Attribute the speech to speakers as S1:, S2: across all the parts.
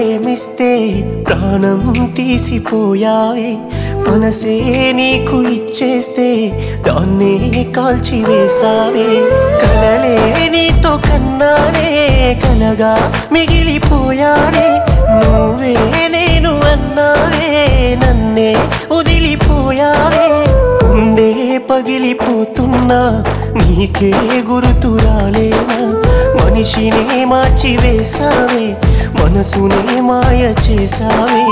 S1: ప్రేమిస్తే ప్రాణం తీసిపోయావే మనసే నీకు ఇచ్చేస్తే దాన్నే కాల్చివేసావే కలలే నీతో కన్నానే కలగా మిగిలిపోయానే నువ్వే నేను అన్నావే నన్నే వదిలిపోయావే ఉండే పగిలిపోతున్నా నీకే గుర్తు రాలేనా మనిషినే మార్చి వేసావే మనసునే మాయ చేసావే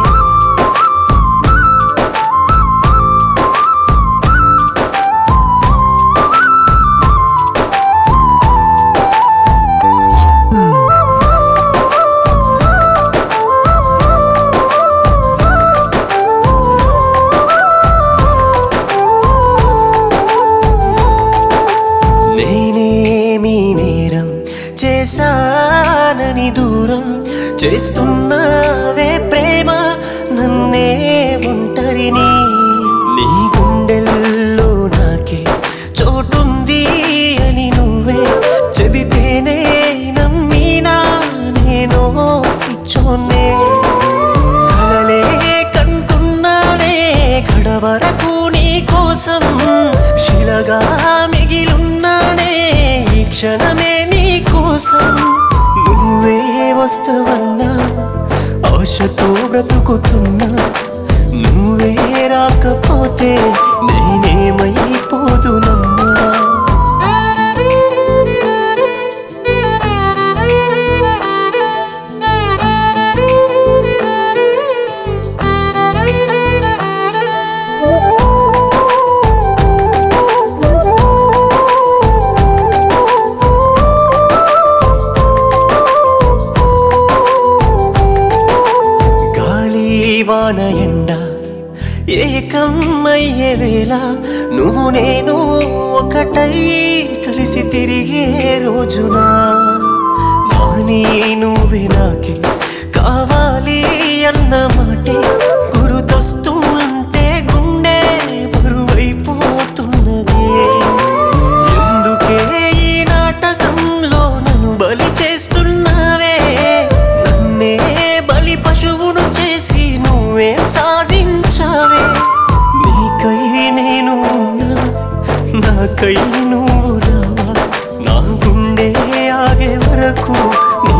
S1: నేనేమి నేరం చేశానని దూరం చేస్తున్నావే ప్రేమ నన్నే ఒంటరిని నీ గుండెల్లో నాకే చోటుంది అని నువ్వే చెబితేనే నమ్మినా నేను పిచ్చోన్నే కలలే కంటున్నానే కడవరకు నీ కోసం శిలగా మిగిలున్నానే ఈ క్షణమే నీ కోసం నువ్వే వస్తవన్నా ఆశతో బ్రతుకుతున్నా నువ్వే రాకపోతే నేనేమైపోదునమ్మా గాలి వాన ఎండ ఏకమయ్యే వేళ నువ్వు నేను ఒకటై కలిసి తిరిగే రోజున నాని నువ్వే నాకే కావాలి అన్న మాటే గురుతొస్తుంటే గుండె బరువైపోతున్నదే ఎందుకే ఈ నాటకంలో నన్ను బలి చేస్తున్నావే నన్నే బలి పశువును చేసి నువ్వే సాధించావే నీకై నేను ఉన్నా నాకై నువ్వు రావా నా గుండె ఆగే వరకు నీ